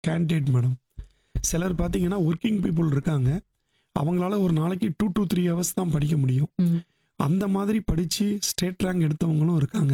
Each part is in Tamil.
கேண்டிடேட் மேடம் சிலர் பார்த்தீங்கன்னா ஒர்க்கிங் பீப்புள் இருக்காங்க அவங்களால ஒரு நாளைக்கு டூ to த்ரீ ஹவர்ஸ் தான் படிக்க முடியும் ம். அந்த மாதிரி படித்து ஸ்டேட் ரேங்க் எடுத்தவங்களும் இருக்காங்க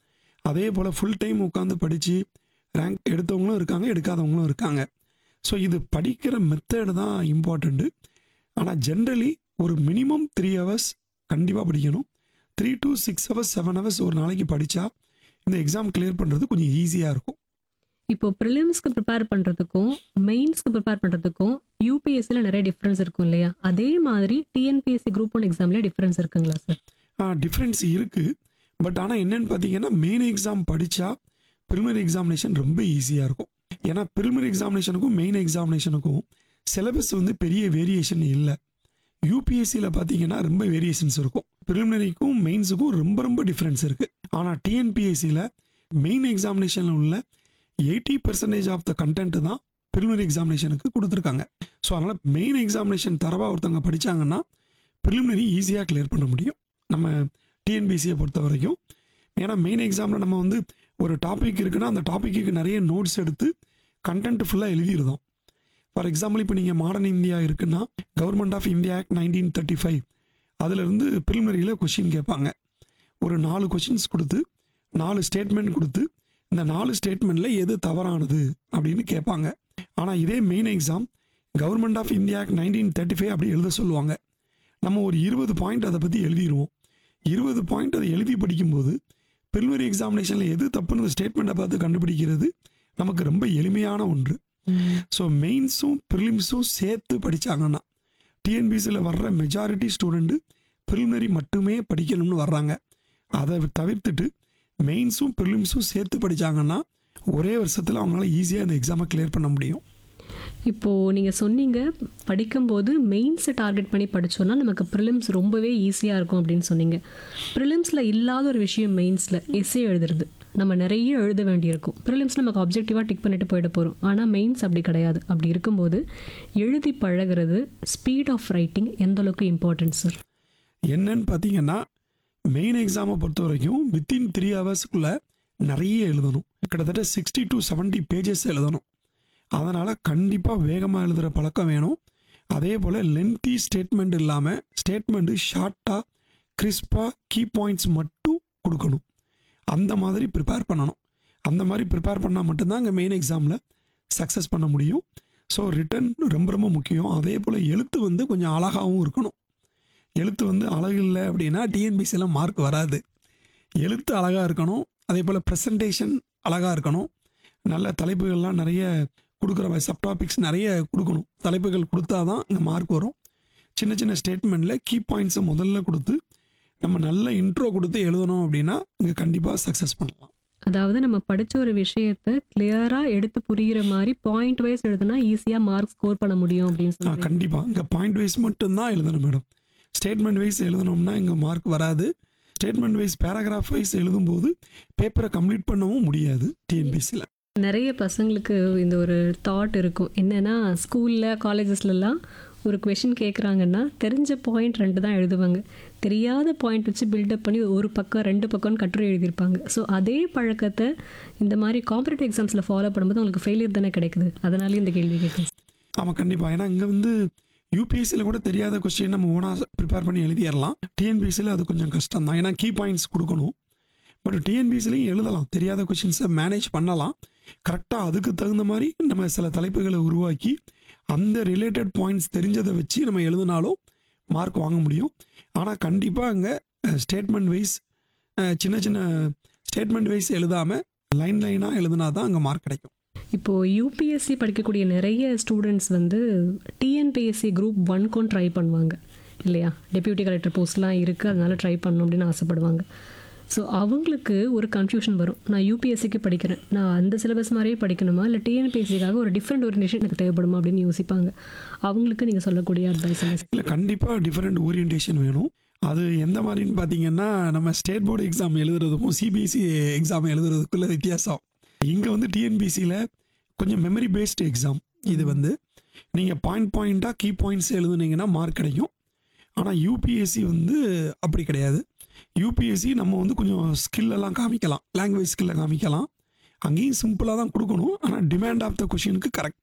அதே போல் ஃபுல் டைம் உட்காந்து படித்து ரேங்க் எடுத்தவங்களும் இருக்காங்க எடுக்காதவங்களும் இருக்காங்க ஸோ இது படிக்கிற மெத்தடு தான் இம்பார்ட்டண்ட்டு ஆனால் ஜென்ரலி ஒரு மினிமம் த்ரீ ஹவர்ஸ் கண்டிப்பாக படிக்கணும் three to six hours seven hours ஒரு நாளைக்கு படித்தா இந்த எக்ஸாம் கிளியர் பண்ணுறது கொஞ்சம் ஈஸியாக இருக்கும் இப்போ ப்ரிலிம்ஸ்க்கு ப்ரிப்பேர் பண்ணுறதுக்கும் மெயின்ஸ்க்கு ப்ரிப்பேர் பண்ணுறதுக்கும் யூபிஎஸ்சியில் நிறைய டிஃப்ரென்ஸ் இருக்கும் இல்லையா அதே மாதிரி டிஎன்பிஎஸ்சி குரூப் ஒன் எக்ஸாம்லேயே டிஃப்ரென்ஸ் இருக்குங்களா சார் டிஃப்ரென்ஸ் இருக்குது பட் ஆனால் என்னன்னு பார்த்தீங்கன்னா மெயின் எக்ஸாம் படித்தா ப்ரிலிமினரி எக்ஸாமினேஷன் ரொம்ப ஈஸியாக இருக்கும் ஏன்னா ப்ரிலிமினரி எக்ஸாமினேஷனுக்கும் மெயின் எக்ஸாமினேஷனுக்கும் சிலபஸ் வந்து பெரிய வேரியேஷன் இல்லை யூபிஎஸ்சியில் பார்த்தீங்கன்னா ரொம்ப வேரியேஷன்ஸ் இருக்கும் ப்ரிலிமினரிக்கும் மெயின்ஸுக்கும் ரொம்ப ரொம்ப டிஃப்ரென்ஸ் இருக்குது ஆனால் டிஎன்பிஎஸ்சியில் மெயின் எக்ஸாமினேஷனில் உள்ள eighty percentage of the content தான் ப்ரிலிமினரி எக்ஸாமினேஷனுக்கு கொடுத்துருக்காங்க ஸோ அதனால் மெயின் எக்ஸாமினேஷன் தரவாக ஒருத்தவங்க படித்தாங்கன்னா ப்ரிலிமினரி ஈஸியாக கிளியர் பண்ண முடியும் நம்ம டிஎன்பிசியை பொறுத்த வரைக்கும் ஏன்னா மெயின் எக்ஸாமில் நம்ம வந்து ஒரு டாபிக் இருக்குன்னா அந்த டாப்பிக்கு நிறைய நோட்ஸ் எடுத்து கண்டென்ட் ஃபுல்லாக எழுதிருந்தோம் ஃபார் எக்ஸாம்பிள் இப்போ நீங்கள் மாடர்ன் இந்தியா இருக்குன்னா government of India act nineteen thirty five அதிலிருந்து ப்ரிலிமினரியில் கொஷின் கேட்பாங்க ஒரு நாலு கொஷின்ஸ் கொடுத்து நாலு ஸ்டேட்மெண்ட் கொடுத்து இந்த நாலு ஸ்டேட்மெண்ட்டில் எது தவறானது அப்படின்னு கேட்பாங்க ஆனால் இதே main exam government of India act nineteen thirty five அப்படி எழுத சொல்லுவாங்க நம்ம ஒரு இருபது பாயிண்ட் அதை பற்றி எழுதிடுவோம் இருபது பாயிண்ட் அதை எழுதி படிக்கும்போது ப்ரிலிமினரி எக்ஸாமினேஷனில் எது தப்புன்னு ஸ்டேட்மெண்ட்டை பார்த்து கண்டுபிடிக்கிறது நமக்கு ரொம்ப எளிமையான ஒன்று ஸோ மெயின்ஸும் ப்ரிலிம்ஸும் சேர்த்து படித்தாங்கன்னா டிஎன்பிசியில் வர்ற மெஜாரிட்டி ஸ்டூடெண்ட்டு ப்ரிலிமினரி மட்டுமே படிக்கணும்னு வர்றாங்க அதை தவிர்த்துட்டு மெயின்ஸும் ப்ரிலிம்ஸும் சேர்த்து படித்தாங்கன்னா ஒரே வருஷத்தில் அவங்களால ஈஸியாக இந்த எக்ஸாமை கிளியர் பண்ண முடியும் இப்போது நீங்கள் சொன்னீங்க படிக்கும்போது மெயின்ஸை டார்கெட் பண்ணி படித்தோன்னா நமக்கு ப்ரிலிம்ஸ் ரொம்பவே ஈஸியாக இருக்கும் அப்படின்னு சொன்னீங்க ப்ரிலிம்ஸில் இல்லாத ஒரு விஷயம் மெயின்ஸில் எஸ்ஸே எழுதுறது நம்ம நிறைய எழுத வேண்டியிருக்கும் ப்ரிலிம்ஸ் நமக்கு அப்ஜெக்டிவாக டிக் பண்ணிட்டு போயிட போகிறோம் ஆனால் மெயின்ஸ் அப்படி கிடையாது அப்படி இருக்கும்போது எழுதி பழகிறது ஸ்பீட் ஆஃப் ரைட்டிங் எந்த அளவுக்கு இம்பார்ட்டன்ட் சார் என்னன்னு பார்த்தீங்கன்னா மெயின் எக்ஸாமை பொறுத்த வரைக்கும் வித்தின் த்ரீ ஹவர்ஸ்க்குள்ளே நிறைய எழுதணும் கிட்டத்தட்ட சிக்ஸ்டி டு 70 பேஜஸ் எழுதணும் அதனால் கண்டிப்பாக வேகமாக எழுதுகிற பழக்கம் வேணும் அதே போல் லென்த்தி ஸ்டேட்மெண்ட் இல்லாமல் ஸ்டேட்மெண்ட்டு ஷார்ட்டாக கிறிஸ்பாக கீ பாயிண்ட்ஸ் மட்டும் கொடுக்கணும் அந்த மாதிரி ப்ரிப்பேர் பண்ணணும் அந்த மாதிரி ப்ரிப்பேர் பண்ணால் மட்டும்தான் இங்கே மெயின் எக்ஸாமில் சக்ஸஸ் பண்ண முடியும் ஸோ ரிட்டன் ரொம்ப ரொம்ப முக்கியம் அதே போல் எழுத்து வந்து கொஞ்சம் அழகாகவும் இருக்கணும் எழுத்து வந்து அழகு இல்லை அப்படின்னா டிஎன்பிசியில் மார்க் வராது எழுத்து அழகாக இருக்கணும் அதே போல் ப்ரெசன்டேஷன் அழகாக இருக்கணும் நல்ல தலைப்புகள்லாம் நிறைய கொடுக்குற சப்டாபிக்ஸ் நிறைய கொடுக்கணும் தலைப்புகள் கொடுத்தா தான் இங்கே மார்க் வரும் சின்ன சின்ன ஸ்டேட்மெண்ட்டில் கீ பாயிண்ட்ஸை முதல்ல கொடுத்து நம்ம நல்ல இன்ட்ரோ கொடுத்து எழுதணும் அப்படின்னா இங்கே கண்டிப்பாக சக்ஸஸ் பண்ணலாம் அதாவது நம்ம படிச்ச ஒரு விஷயத்தை கிளியராக எடுத்து புரிகிற மாதிரி பாயிண்ட் வைஸ் எழுதுனா ஈஸியாக மார்க் ஸ்கோர் பண்ண முடியும் அப்படின்னு ஆ சொல்லி கண்டிப்பாக இங்கே பாயிண்ட் வைஸ் மட்டும்தான் எழுதணும் மேடம் ஸ்டேட்மெண்ட் வைஸ் எழுதணும்னா இங்கே மார்க் வராது ஸ்டேட்மெண்ட் வைஸ் பேராகிராஃப் வைஸ் எழுதும்போது பேப்பரை கம்ப்ளீட் பண்ணவும் முடியாது டிஎன்பிசியில் நிறைய பசங்களுக்கு இந்த ஒரு தாட் இருக்கும் என்னன்னா ஸ்கூலில் காலேஜஸ்லலாம் ஒரு கொஷின் கேட்குறாங்கன்னா தெரிஞ்ச பாயிண்ட் ரெண்டு தான் எழுதுவாங்க தெரியாத பாயிண்ட் வச்சு பில்டப் பண்ணி ஒரு பக்கம் ரெண்டு பக்கம்னு கட்டுரை எழுதியிருப்பாங்க ஸோ அதே பழக்கத்தை இந்த மாதிரி காம்படிட்டிவ் எக்ஸாம்ஸில் ஃபாலோ பண்ணும்போது உங்களுக்கு ஃபெயிலியர் தானே கிடைக்குது அதனாலே இந்த கேள்வி கேட்குறேன் ஆமாம் கண்டிப்பாக ஏன்னா இங்கே வந்து யூபிஎஸ்சியில் கூட தெரியாத கொஸ்டின் நம்ம ஓனாக ப்ரிப்பேர் பண்ணி எழுதிடலாம் டிஎன்பிஎஸ்சியில் அது கொஞ்சம் கஷ்டம் தான் ஏன்னா கீ பாயிண்ட்ஸ் கொடுக்கணும் பட் டிஎன்பிஎஸ்சிலையும் எழுதலாம் தெரியாத கொஷின்ஸை மேனேஜ் பண்ணலாம் கரெக்டாக அதுக்கு தகுந்த மாதிரி நம்ம சில தலைப்புகளை உருவாக்கி அந்த ரிலேட்டட் பாயிண்ட்ஸ் தெரிஞ்சதை வச்சு நம்ம எழுதினாலும் மார்க் வாங்க முடியும் ஆனால் கண்டிப்பாக அங்கே ஸ்டேட்மெண்ட் வைஸ் சின்ன சின்ன ஸ்டேட்மெண்ட் வைஸ் எழுதாமல் லைன் லைனாக எழுதுனா தான் அங்கே மார்க் கிடைக்கும் இப்போது யூபிஎஸ்சி படிக்கக்கூடிய நிறைய ஸ்டூடெண்ட்ஸ் வந்து டிஎன்பிஎஸ்சி குரூப் ஒன்க்கும் ட்ரை பண்ணுவாங்க இல்லையா டெப்யூட்டி கலெக்டர் போஸ்ட்லாம் இருக்குது அதனால ட்ரை பண்ணணும் அப்படின்னு ஆசைப்படுவாங்க ஸோ அவங்களுக்கு ஒரு கன்ஃபியூஷன் வரும் நான் யூபிஎஸ்சிக்கு படிக்கிறேன் நான் அந்த சிலபஸ் மாதிரியே படிக்கணுமா இல்லை டிஎன்பிஎஸ்சிக்காக ஒரு டிஃப்ரெண்ட் ஓரியன்டேஷன் எனக்கு தேவைப்படுமா அப்படின்னு யோசிப்பாங்க அவங்களுக்கு நீங்கள் சொல்லக்கூடிய அட்வைஸ் என்ன இல்லை கண்டிப்பாக டிஃப்ரெண்ட் ஓரியன்டேஷன் வேணும் அது எந்த மாதிரின்னு பார்த்தீங்கன்னா நம்ம ஸ்டேட் போர்டு எக்ஸாம் எழுதுறதுக்கும் சிபிஎஸ்சி எக்ஸாம் எழுதுறதுக்குள்ள வித்தியாசம் இங்கே வந்து டிஎன்பிசியில் கொஞ்சம் மெமரி பேஸ்டு எக்ஸாம் இது வந்து நீங்கள் பாயிண்ட் பாயிண்ட்டாக கீ பாயிண்ட்ஸ் எழுதுனீங்கன்னா மார்க் கிடைக்கும் ஆனால் யூபிஎஸ்சி வந்து அப்படி கிடையாது யூபிஎஸ்சி நம்ம வந்து கொஞ்சம் ஸ்கில்லெல்லாம் காமிக்கலாம் லாங்குவேஜ் ஸ்கில்லை காமிக்கலாம் அங்கேயும் சிம்பிளாக தான் கொடுக்கணும் ஆனால் டிமாண்ட் ஆஃப் த கொஷினுக்கு கரெக்ட்